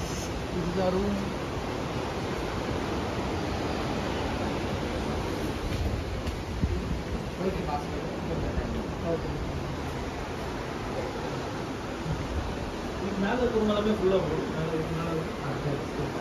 இதுதான் ரூம் மேலே இருக்கிறவங்க எல்லாமே ஃபுல்லாக போடும் மேலே இருக்கு மேலே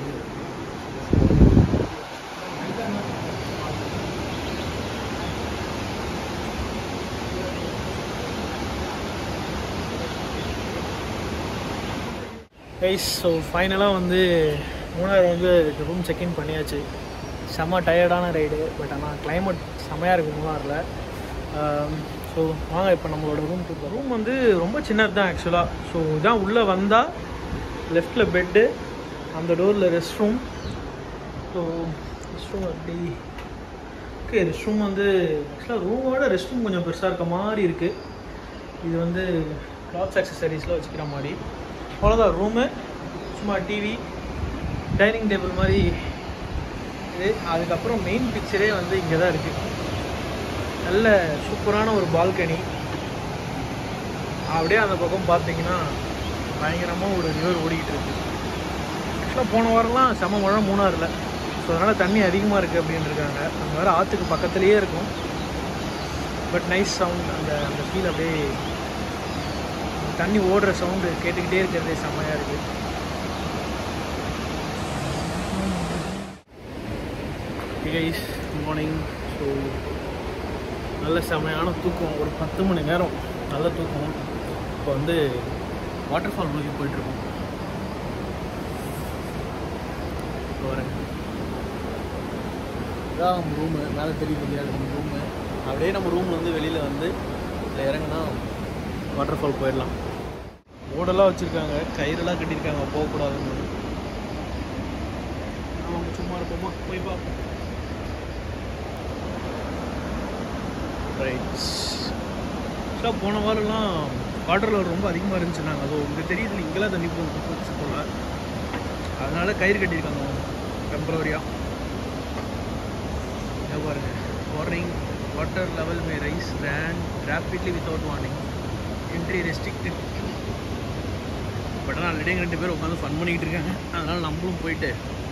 கைஸ் ஸோ ஃபைனலாக வந்து மூணார் வந்து ரூம் செக்இன் பண்ணியாச்சு செம்ம டயர்டான ரைடு பட் ஆனால் climate செம்மையாக இருக்குது மூணாரில் ஸோ வாங்க இப்போ நம்மளோட ரூம் டூர் ரூம் வந்து ரொம்ப சின்னது தான் ஆக்சுவலாக ஸோ இதான் உள்ளே வந்தால் லெஃப்டில் பெட்டு அந்த டோரில் rest room so rest room அப்படி ஓகே ரெஸ்ட் ரூம் வந்து ஆக்சுவலாக ரூமோட ரெஸ்ட் ரூம் கொஞ்சம் பெருசாக இருக்க மாதிரி இருக்குது இது வந்து கிளாத்ஸ் அக்சசரிஸ்லாம் வச்சுக்கிற மாதிரி அவ்வளோதான் ரூமு சும்மா டிவி டைனிங் டேபிள் மாதிரி இது அதுக்கப்புறம் மெயின் பிக்சரே வந்து இங்கே தான் இருக்குது நல்ல சூப்பரான ஒரு பால்கனி அப்படியே அந்த பக்கம் பார்த்தீங்கன்னா பயங்கரமாக ஒரு ரிவர் ஓடிக்கிட்டு இருக்கு ஆக்சுவலாக போன வாரம்லாம் செம மழை மூணாறில் ஸோ அதனால் தண்ணி அதிகமாக இருக்குது அப்படின்னு இருக்காங்க அங்கே வேறு ஆற்றுக்கு பக்கத்துலேயே இருக்கும் பட் நைஸ் சவுண்ட் அந்த அந்த ஃபீல் அப்படியே தண்ணி ஓடுற சவுண்டு கேட்டுக்கிட்டே இருக்கிறதே செம்மையாக இருக்குது கைஸ் மார்னிங் ஸோ நல்ல செமையான தூக்கம் ஒரு பத்து மணி நேரம் நல்ல தூக்கம் இப்போ வந்து வாட்டர் ஃபால் நோக்கி போயிட்டுருக்கோம் இப்போ வரேன் இதான் நம்ம ரூமு மேலே தெரியுது இல்லையா நம்ம ரூமு அப்படியே நம்ம ரூமில் வந்து வெளியில் வந்து இதில் இறங்கினா வாட்டர் ஃபால் போயிடலாம் ஓடெல்லாம் வச்சுருக்காங்க கயிறெல்லாம் கட்டியிருக்காங்க போகக்கூடாதுன்னு அவங்க சும்மா இருப்போமா போய் பார்ப்போம் ரைட்ஸ் ஆக்சுவலாக போன வாரம்லாம் வாட்டர் லெவல் ரொம்ப அதிகமாக இருந்துச்சு நாங்கள் அது உங்களுக்கு தெரியுது இங்கெல்லாம் தண்ணி போச்சு போல அதனால கயிறு கட்டியிருக்காங்க டெம்பரவரியாக பாருங்க warning water level may rise ran rapidly without warning entry restricted but ஆனால் ஆல்ரெடி ரெண்டு பேரும் உட்காந்து ஃபன் பண்ணிக்கிட்டு இருக்காங்க அதனால் நம்மளும் போயிட்டு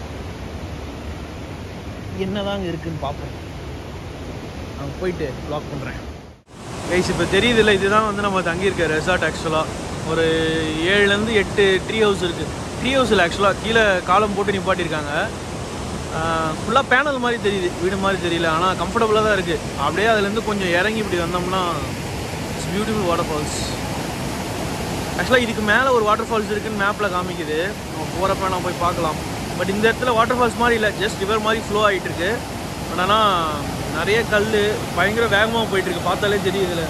என்னதாங்க இருக்குன்னு பார்ப்போம் நான் போயிட்டு ப்ளாக் பண்ணுறேன் கைஸ் இப்போ தெரியுதுல்ல இதுதான் வந்து நம்ம தங்கியிருக்க ரெசார்ட் ஆக்சுவலாக ஒரு ஏழுலேருந்து எட்டு ட்ரீ ஹவுஸ் இருக்குது ட்ரீ ஹவுஸில் ஆக்சுவலாக கீழே காலம் போட்டு நிப்பாட்டியிருக்காங்க ஃபுல்லாக பேனல் மாதிரி தெரியுது வீடு மாதிரி தெரியல ஆனால் கம்ஃபர்டபுளாக தான் இருக்குது அப்படியே அதுலேருந்து கொஞ்சம் இறங்கி இப்படி வந்தோம்னா இட்ஸ் பியூட்டிஃபுல் வாட்டர் ஃபால்ஸ் ஆக்சுவலாக இதுக்கு மேலே ஒரு வாட்டர் ஃபால்ஸ் இருக்குன்னு மேப்பில் காமிக்குது நம்ம போகிறப்ப நான் போய் பார்க்கலாம் பட் இந்த இடத்துல வாட்டர் ஃபால்ஸ் மாதிரி இல்லை ஜஸ்ட் ரிவர் மாதிரி ஃப்ளோ ஆகிட்டு இருக்கு பட் ஆனால் நிறைய கல் பயங்கர வேகமாக போயிட்டு இருக்கு பார்த்தாலே தெரியுதுல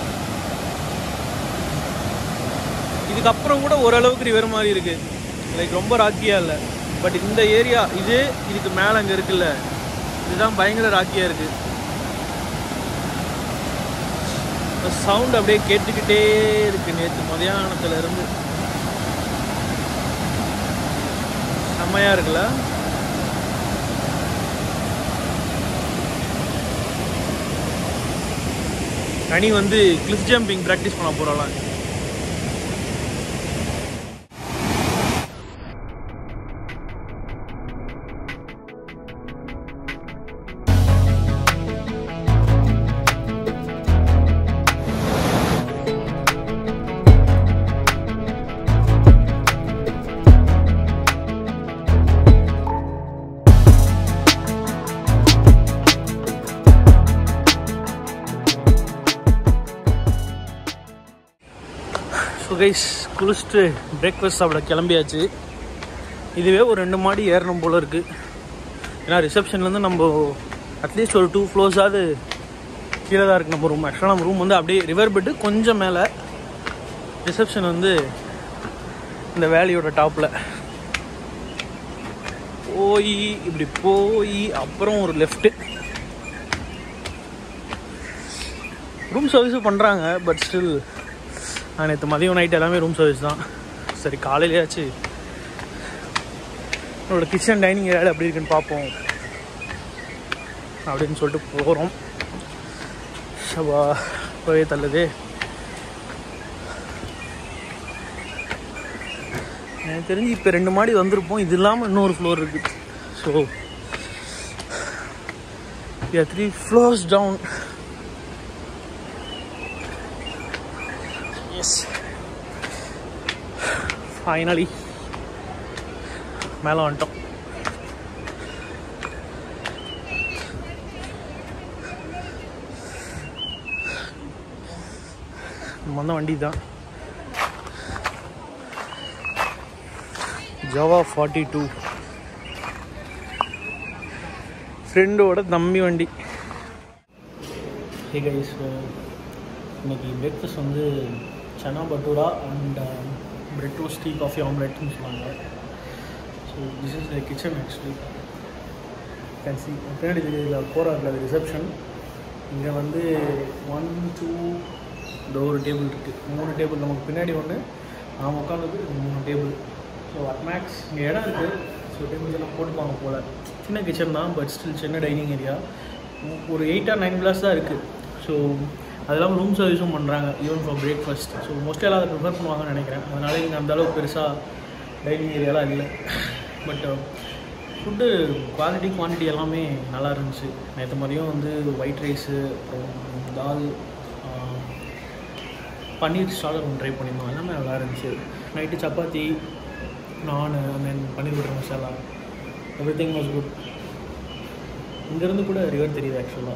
இதுக்கப்புறம் கூட ஓரளவுக்கு ரிவர் மாதிரி இருக்கு லைக் ரொம்ப ராக்கியாக இல்லை பட் இந்த ஏரியா இது இதுக்கு மேலே அங்கே இருக்குல்ல இதுதான் பயங்கர ராக்கியாக இருக்கு சவுண்ட் அப்படியே கேட்டுக்கிட்டே இருக்கு நேற்று மதியானத்துல இருந்து செம்மையா இருக்குல்ல கனி வந்து கிளிஃப் ஜம்பிங் ப்ராக்டிஸ் பண்ண போகிறாளாம் ஸோ கைஸ் குளிச்சுட்டு பிரேக்ஃபாஸ்ட் சாப்பிட கிளம்பியாச்சு இதுவே ஒரு ரெண்டு மாடி ஏறணும் போல் இருக்குது ஏன்னா ரிசப்ஷன்லேருந்து நம்ம அட்லீஸ்ட் ஒரு டூ ஃப்ளோர்ஸாவது கீழே தான் இருக்குது நம்ம ரூம் ஆக்சுவலாக நம்ம ரூம் வந்து அப்படியே ரிவர் பெட்டு கொஞ்சம் மேலே ரிசப்ஷன் வந்து இந்த வேலியோட டாப்பில் போய் இப்படி போய் அப்புறம் ஒரு லெஃப்ட்டு ரூம் சர்வீஸும் பண்ணுறாங்க பட் ஸ்டில் நான் நேற்று மதியம் நைட் எல்லாமே ரூம் சர்வீஸ் தான் சரி காலையிலேயாச்சு என்னோட கிச்சன் டைனிங் ஏரியா எப்படி இருக்குன்னு பார்ப்போம் அப்படின்னு சொல்லிட்டு போகிறோம் சபா போய் தள்ளுது எனக்கு தெரிஞ்சு இப்போ ரெண்டு மாடி வந்திருப்போம் இது இல்லாமல் இன்னொரு ஃப்ளோர் இருக்குது so three floors down yes finally மேலே வந்துட்டோம் நம்ம வந்த வண்டி தான் ஜவா ஃபார்ட்டி டூ ஃப்ரெண்டோட தம்பி வண்டி ஹே கைஸ் இன்னைக்கு பிரேக்ஃபாஸ்ட் வந்து chana bhatura and bread rosti coffee ஆம்லெட்னு சொன்னாங்க so this is the kitchen actually can see பின்னாடி இதில் போகிறாங்க ரிசப்ஷன் இங்கே வந்து ஒன் டூ இந்த ஒரு டேபிள் இருக்குது மூணு டேபிள் நமக்கு பின்னாடி ஒன்று நாம் உட்காந்துக்கு மூணு டேபிள் ஸோ அட்மேக்ஸ் இங்கே இடம் இருக்குது ஸோ டேபிள்ஸ் எல்லாம் போட்டுப்பாங்க போல் சின்ன கிச்சன் தான் பட் ஸ்டில் சின்ன டைனிங் ஏரியா ஒரு எயிட் ஆர் நைன் கிளாஸ் தான் இருக்குது ஸோ அது இல்லாமல் ரூம் சர்வீஸும் பண்ணுறாங்க even for breakfast so mostly எல்லாம் அதை ப்ரிஃபர் பண்ணுவாங்கன்னு நினைக்கிறேன் அதனால இங்கே அந்த அளவுக்கு பெருசாக டைனிங் ஏரியாலாம் இல்லை பட் ஃபுட்டு குவாலிட்டி குவான்டிட்டி எல்லாமே நல்லா இருந்துச்சு நேற்று மாதிரியும் வந்து ஒயிட் ரைஸு அப்புறம் தால் பன்னீர் ஸ்டாலர் ஒன்று ட்ரை பண்ணியிருந்தோம் எல்லாமே நல்லா இருந்துச்சு night chapati naan then paneer butter masala everything was good இங்கேருந்து கூட ரிவர் தெரியுது ஆக்சுவலாக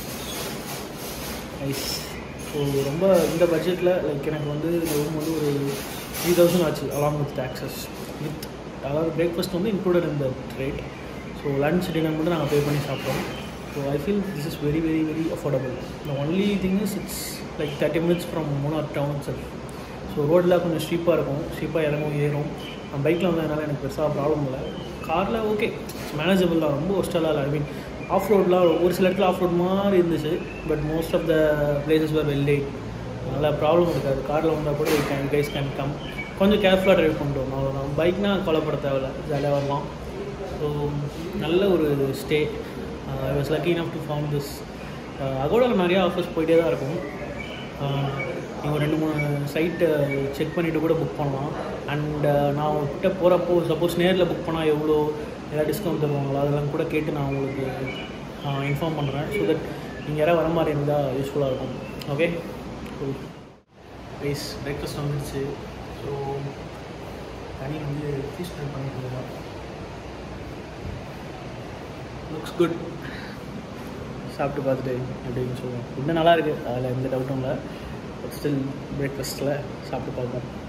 ஐஸ் ஸோ ரொம்ப இந்த பட்ஜெட்டில் லைக் எனக்கு வந்து இந்த ரூம் வந்து ஒரு த்ரீ தௌசண்ட் ஆச்சு அலாங் வித் டேக்ஸஸ் வித் அதாவது பிரேக்ஃபாஸ்ட் வந்து இன்க்ளூடட் இந்த ரேட் ஸோ லன்ச் டின்னர் மட்டும் நாங்கள் பே பண்ணி சாப்பிட்டோம் so I feel this is very very very affordable the only thing is it's like thirty minutes from Munnar town self so ரோடில் கொஞ்சம் ஸ்டீப்பாக இருக்கும் ஸ்டீப்பாக இறங்கும் ஏறும் நான் பைக்கில் வந்ததுனால எனக்கு பெருசாக ப்ராப்ளம் இல்லை காரில் ஓகே மேனேஜபிள் தான் ரொம்ப ஒஸ்டலாக இல்லை ஐ மீன் ஆஃப் ரோட்லாம் ஒரு சில இடத்துல ஆஃப் ரோட் மாதிரி இருந்துச்சு but most of the places where well light அதனால் ப்ராப்ளம் இருக்காது காரில் வந்தால் கூட கேன் கைஸ் கேன் கம் கொஞ்சம் கேர்ஃபுல்லாக ட்ரைவ் பண்ணிட்டு அவ்வளோதான் பைக்னால் கொலைப்பட தேவையில்ல ஜாலியாக வரலாம் ஸோ நல்ல ஒரு stay I was lucky enough to found this அகோடாவில் நிறையா ஆஃபர்ஸ் போயிட்டே தான் இருக்கும் நீங்கள் ரெண்டு மூணு சைட்டை செக் பண்ணிவிட்டு கூட புக் பண்ணலாம் அண்ட் நான் கிட்ட போகிறப்போ சப்போஸ் நேரில் புக் பண்ணால் எவ்வளோ ஏதாவது டிஸ்கவுண்ட் தருவாங்களா அதெல்லாம் கூட கேட்டு நான் உங்களுக்கு இன்ஃபார்ம் பண்ணுறேன் ஸோ தட் நீங்கள் யாராவது வர மாதிரி இருந்தால் யூஸ்ஃபுல்லாக இருக்கும் ஓகே ஸோ ரைஸ் பிரேக்ஃபாஸ்ட் வந்துடுச்சு ஸோ தனி வந்து ஃபீஸ் ட்ரை பண்ணிட்டு இருக்கோம் லுக்ஸ் குட் சாப்பிட்டு பார்த்துட்டு எப்படின்னு சொல்லுவோம் ஃபுட்டு நல்லா இருக்குது அதில் எந்த டவுட்டும் இல்லை பட் ஸ்டில் பிரேக்ஃபாஸ்ட்டில் சாப்பிட்டு பார்ப்போம்